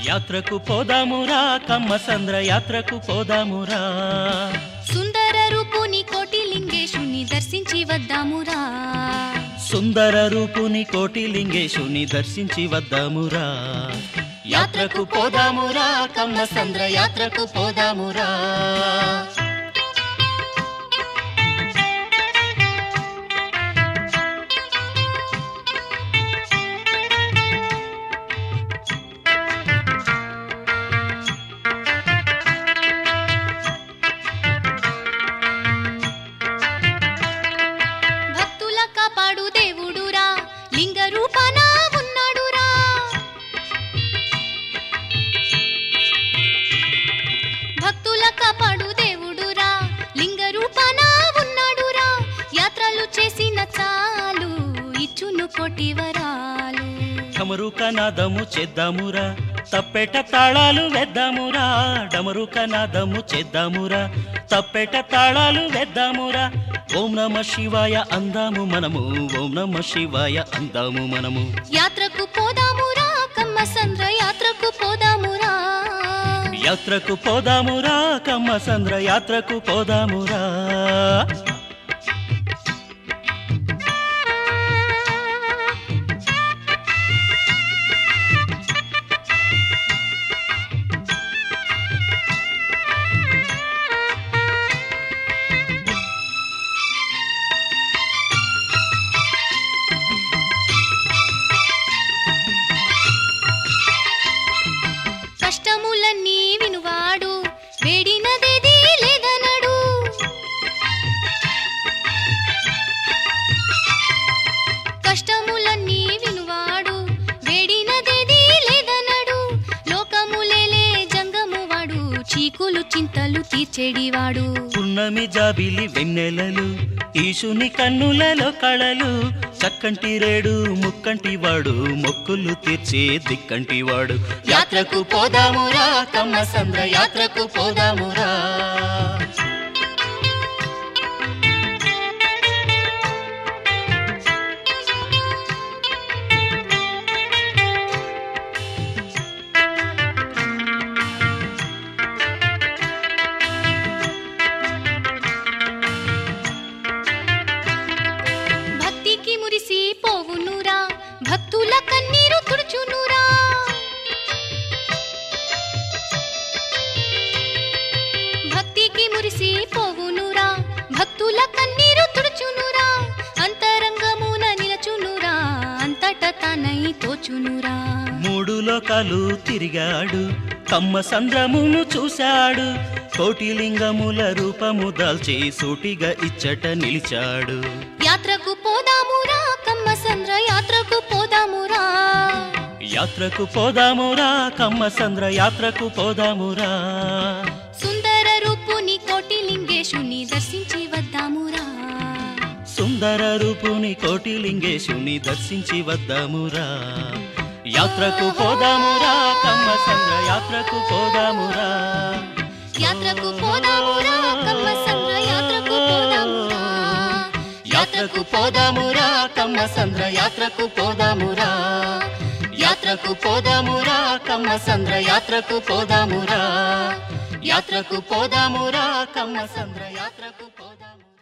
యాత్రకు పోదామురా కమ్మ సంద్ర యాత్రకు పోదామురా సుందర రూపుని కోటి లింగేశుని దర్శించి వద్దామురా సుందర రూపుని కోటి లింగేశుని దర్శించి వద్దామురా యాత్రకు పోదామురా కమ్మ సంద్ర యాత్రకు పోదామురా భక్తుల కాపాడు దేవుడురా లింగ రూపాన ఉన్నాడురా భక్తుల కాపాడు దేవుడురా లింగ రూపాన ఉన్నాడురా యాత్రలు చేసిన చాలు ఇచ్చును కోటి వరాలు డమరుక నాదము చేద్దామురా తప్పెట తాళాలు వేద్దామురా డమరుక నాదము చేద్దామురా తప్పెట తాళాలు వేద్దామురా ఓం నమ శివాయ అందాము మనము ఓం నమ శివాయ అందాము మనము యాత్రకు పోదామురా కమ్మ సంద్ర యాత్రకు పోదామురా యాత్రకు పోదామురా కమ్మ సంద్ర యాత్రకు పోదామురా కష్టములన్నీ వినువాడు వేడినదేది లేదనడు కష్టములన్నీ వినువాడు వేడినదేది లేదనడు లోకములేలే జంగము వాడు చీకులు చింతలు తీర్చేడివాడు పున్నమి జాబిలి వెన్నెలలు ఈశుని కన్నులలో కళలు చక్కంటి రేడు ముక్కంటి వాడు మొక్కులు తీర్చే దిక్కంటి వాడు యాత్రకు పోదామురా కమ్మ సంద్ర యాత్రకు పోదామురా భక్తికి మురిసి పోవునురా భక్తుల కన్నీరు తుడుచునురా భక్తికి మురిసి పోవునురా భక్తుల కన్నీరు తుడుచునురా అంతరంగమున నిలచునురా అంతట తనై తోచునురా మూడు లోకాలు తిరిగాడు కమ్మ సంద్రమును చూశాడు కోటి లింగముల రూపము దాల్చి సూటిగా ఇచ్చట నిలిచాడు యాత్రకు పోదామురా కమ్మ సంద్ర యాత్రకు పోదామురా యాత్రకు పోదామురా కమ్మ సంద్ర యాత్రకు పోదామురా సుందర రూపుని కోటి లింగేశుని దర్శించి వద్దామురా సుందర రూపుని కోటి లింగేశుని దర్శించి వద్దామురా యాత్రకు పోదామురా కమ్మ సంద్ర యాత్రకు పోదామురా యాత్రకు పోదామురా కమ్మ సంద్ర యాత్రకు పోదామురా యాత్రకు పోదామురా కమ్మ సంద్ర యాత్రకు పోదామురా యాత్రకు పోదామురా కమ్మ సంద్ర యాత్రకు పోదామురా యాత్రకు పోదామురా కమ్మ సంద్ర యాత్రకు పోదామురా